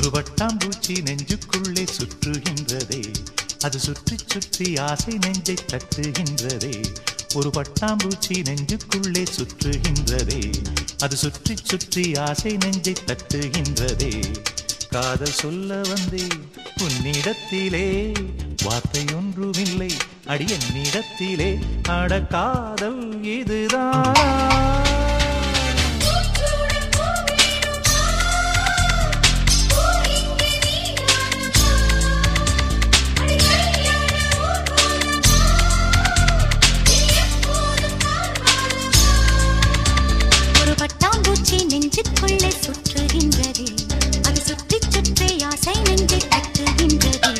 ஒரு வட்டாம்பூச்சி நெஞ்சுக்குள்ளே சுற்றுகின்றதே அது சுற்றி சுற்றி ஆசை நெஞ்சை தட்டுகின்றதே ஒரு பட்டாம்பூச்சி நெஞ்சுக்குள்ளே சுற்றுகின்றதே அது சுற்றி சுற்றி ஆசை நெஞ்சை தட்டுகின்றதே காதல் சொல்ல வந்தே உன்னிடத்திலே வார்த்தை ஒன்றுமில்லை அடி என்னிடத்திலே அட காதல் இதுதான் ஒரு பட்டாம்பூச்சி நெஞ்சுக்குள்ளே சுற்றுகின்றது அது சுற்றி சுற்றி ஆசை நெஞ்சை தட்டுகின்றது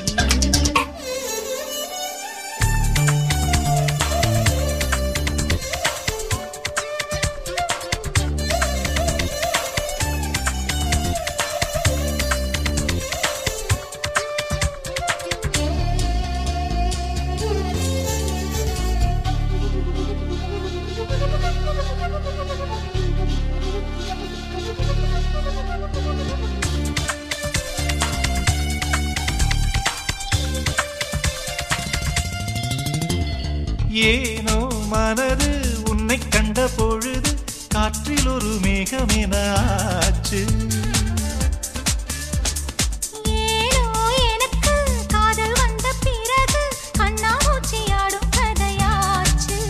ஏனோ மனது உன்னை கண்ட பொழுது காற்றில் ஒரு மேகமென ஆச்சு ஏனோ எனக்கு காதல் வந்த பிறகு கண்ணாமூச்சி ஆடும் கதையாச்சு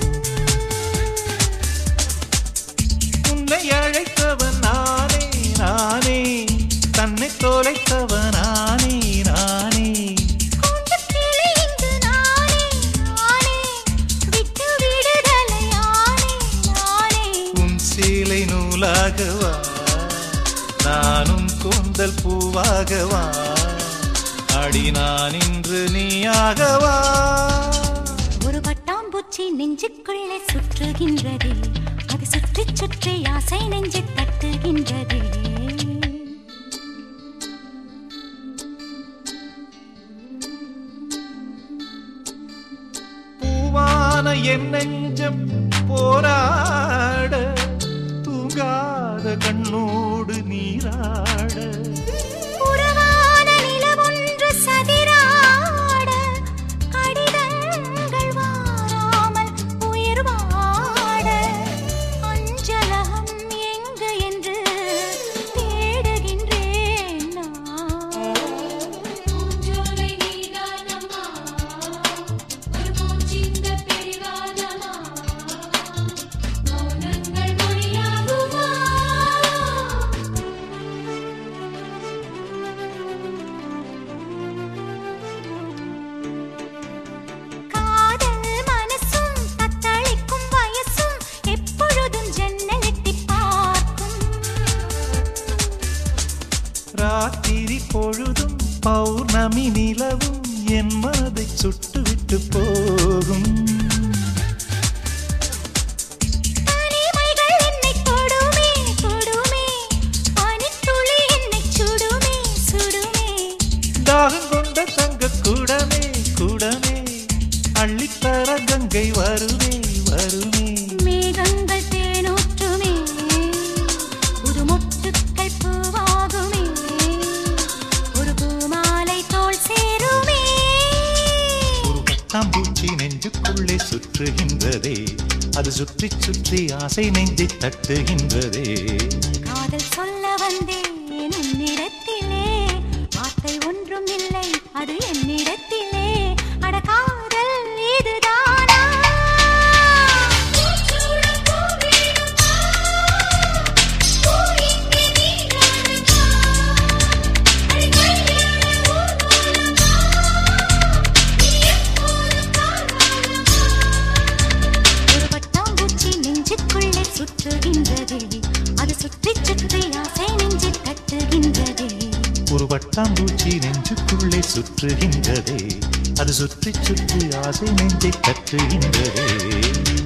உன்னை அழைத்தவன் நானே நானே தன்னை தொலைத்தவன் நானே நானே கூண்டுக் கிளி இங்கு நானே நானே விட்டு விடுதலை ஆனே நானே உன் சீலை நூலாகவா நானும் கூந்தல் பூவாகவா அடி நான் இன்று நீயாகவா ஒரு பட்டாம்பூச்சி நெஞ்சுக்குள்ளே சுற்றுகின்றது அது சுற்றி சுற்றி ஆசை நெஞ்சை தட்டுகின்றது பூவான என் நெஞ்சம் போராட தூங்காத கண்ணோடு நீராட உறவான நிலவொன்று சதிராட கடிதங்கள் வாராமல் உயிர் வாட அஞ்சலகம் எங்கு என்று தேடுகின்றேன் பூஞ்சோலை நீதானம்மா ஒரு பூச்சிந்த பிரிவானம்மா மௌனங்கள் மொழியாகுமா காதல் மனசும் தத்தளிக்கும் வயசும் எப்பொழுதும் ஜன்னலெட்டி பார்க்கும் ராத்திரி பொழுதும் பௌர்ணமி நிலவும் என் மனதை சுட்டுவிட்டு போகும் தனிமைகள் என்னை தொடுமே தொடுமே பனித்துளி என்னை சுடுமே சுடுமே தாகம் கொண்ட தங்க குடமே குடமே அள்ளித்தர கங்கை வருமே வருமே மேகங்கள் தேனூற்றுமே புது மொட்டுக்கள் பூவாகுமே ஒரு பூமாலை தோல் சேருமே ஒரு பட்டாம்பூச்சி நெஞ்சுக்குள்ளே சுற்றுகின்றதே அது சுற்றி சுற்றி ஆசை நெஞ்சை தட்டுகின்றதே காதல் சொல்ல வந்தேன் உன்னிடத்திலே வார்த்தை ஒன்றும் இல்லை அது என்னிடத்திலே அட காதல் இதுதானா பூச்சூடம் பூவேணுமா பூ இங்கே நீதானம்மா அடி கல்யாண ஊர்வலமா நீ எப்போதும் காணாதம்மா ஒரு பட்டாம்பூச்சி நெஞ்சுக்குள்ளே சுற்றுகின்றதே அது சுற்றி சுற்றி ஆசை நெஞ்சை தட்டுகின்றதே ஒரு பட்டாம்பூச்சி நெஞ்சுக்குள்ளே சுற்றுகின்றதே அது சுற்றி சுற்றி ஆசை நெஞ்சை தட்டுகின்றதே